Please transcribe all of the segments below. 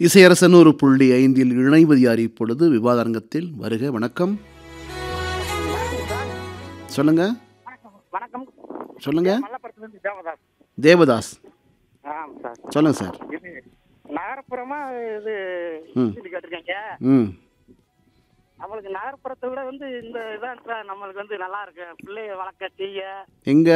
இசையரசன் ஒரு புள்ளி ஐந்தில் இணைவதியார் இப்பொழுது விவாத அரங்கத்தில் வருக வணக்கம் சொல்லுங்க வணக்கம் வணக்கம் சொல்லுங்க மல்லபுரத்துலேருந்து தேவதாஸ் தேவதாஸ் ஆமாம் சார் சொல்லுங்க சார் இது நகரப்புறமா இது ம். இது கேட்டிருக்கீங்க ம் நம்மளுக்கு நகர்ப்புறத்தை விட வந்து இந்த இதான் சார் நம்மளுக்கு வந்து நல்லா இருக்கு பிள்ளைய வளர்க்க செய்ய எங்க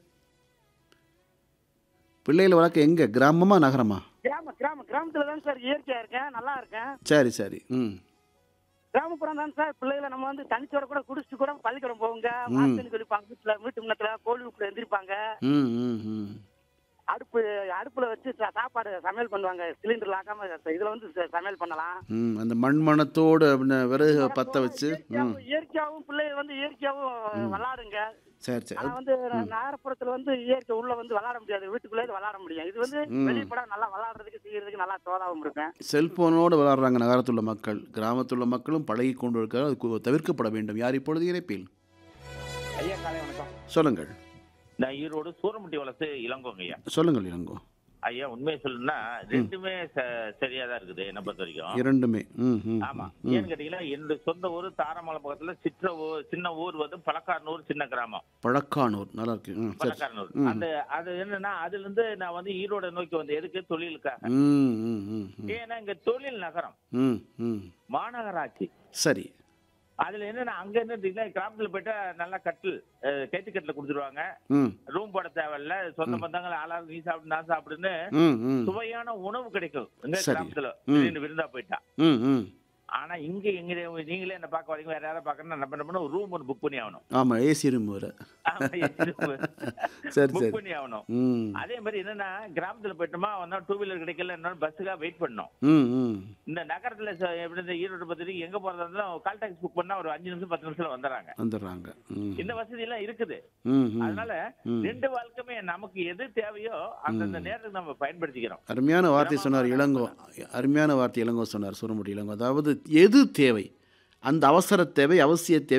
பிள்ளைகளை வளர்க்க எங்க கிராமமா நகரமா கிராம கிராம கிராமத்துல தான் சார் இயற்கையா இருக்கேன் நல்லா இருக்கேன் சரி சரி ம் கிராமப்புறம் தான் சார் பிள்ளைகளை நம்ம வந்து தனிச்சோட கூட குடிச்சிட்டு கூட பள்ளிக்கூடம் போவாங்க மாத்தனி குளிப்பாங்க வீட்டுல வீட்டு முன்னத்துல கோழி உப்புல எந்திரிப்பாங்க ம் ம் ம் அடுப்பு அடுப்புல வச்சு சா- சாப்பாடு சமையல் பண்ணுவாங்க சிலிண்டர் இல்லாம இதுல வந்து ச- சமையல் பண்ணலாம் ம் அந்த மண் மணத்தோடு அப்படின்ன விறகு பற்ற வச்சு ம் இயற்கையாவும் இயற்கையாவும் பிள்ளைங்க வந்து இயற்கையாவும் விளாடுங்க சரி சரி ஆனா வந்து நகரப்புறத்துல வந்து இயற்கை உள்ள வந்து விளாட முடியாது வீட்டுக்குள்ளே விளாட முடியும் இது வந்து ம். வெளிப்பட நல்லா விளாடுறதுக்கு செய்யறதுக்கு நல்லா தோதாவும் இருப்பேன் செல்போனோடு விளாடுறாங்க நகரத்துள்ள மக்கள் கிராமத்துள்ள மக்களும் பழகி கொண்டு இருக்கிறார் அது கு- தவிர்க்கப்பட வேண்டும் யார் இப்பொழுது இணைப்பில் ஐயா காலை வணக்கம் சொல்லுங்கள் நான் ஈரோடு சூரமுட்டி வளர்த்து இளங்கோங்க ஐயா சொல்லுங்கள் இளங்கோ ஐயா உண்மையை சொல்லணும்னா ரெண்டுமே ச- சரியா தான் இருக்குது என்ன பொறுத்த வரைக்கும் இரண்டுமே ம் ம் ஆமா ம். ஏன்னு கேட்டீங்கன்னா என்னுடைய சொந்த ஊர் தாரமலை பக்கத்துல சிற்ற ஊர் சின்ன ஊர் வந்து பழக்காரனூர் சின்ன கிராமம் பழக்கானூர் நல்லா இருக்கு ம் சரி பழக்காரனூர் ம். அந்த அது என்னன்னா அதுல இருந்து நான் வந்து ஈரோட நோக்கி வந்து எதுக்கு தொழிலுக்காக ம் ம் ம் ம். ஏன்னா இங்க தொழில் நகரம் ம் ம் மாநகராட்சி சரி அதுல என்னன்னா அங்க என்ன கிராமத்துல போயிட்டா நல்லா கட்டில் அஹ், கைத்து கட்டில கொடுத்துருவாங்க ம் ரூம் போட தேவையில்ல சொந்த பந்தங்கள் ஆளாளுக்கு நீ சாப்பிடு நான் சாப்பிடுன்னு ம் ம் சுவையான உணவு கிடைக்கும் எங்க சரி. கிராமத்துல ம். திடீர்னு விருந்தா போயிட்டா ம் ம் ஆனா இங்க எங்க நீங்களே என்ன பார்க்க வரீங்க வேற யாராவது பார்க்கணும் நம்ம என்ன பண்ணணும் ரூம் ஒன்று புக் பண்ணி ஆகணும் ஆமாம் ஏசி ரூம் வர சரி புக் சரி பண்ணி ஆகணும் ம் அதே மாதிரி என்னன்னா கிராமத்துல போயிட்டோமா வந்தா டூ வீலர் கிடைக்கல என்ன பஸ்ஸுக்காக வெயிட் பண்ணோம் ம் ம் இந்த நகரத்துல ச- எப்படி இந்த ஈரோடு பத்தி எங்க போறதா இருந்தாலும் கால் டாக்ஸி புக் பண்ணா ஒரு அஞ்சு நிமிஷம் பத்து நிமிஷத்துல வந்துடுறாங்க வந்துடுறாங்க ம் இந்த வசதி எல்லாம் இருக்குது ம் ம் அதனால ம். ரெண்டு வாழ்க்கையுமே நமக்கு எது தேவையோ அந்தந்த நேரத்துக்கு நம்ம பயன்படுத்திக்கிறோம் அருமையான வார்த்தை சொன்னார் இளங்கோ அருமையான வார்த்தை இளங்கோ சொன்னார் சூரமுடி இளங்கோ அதாவது எது தேவை அந்த அவசர தேவை அவசிய தேவை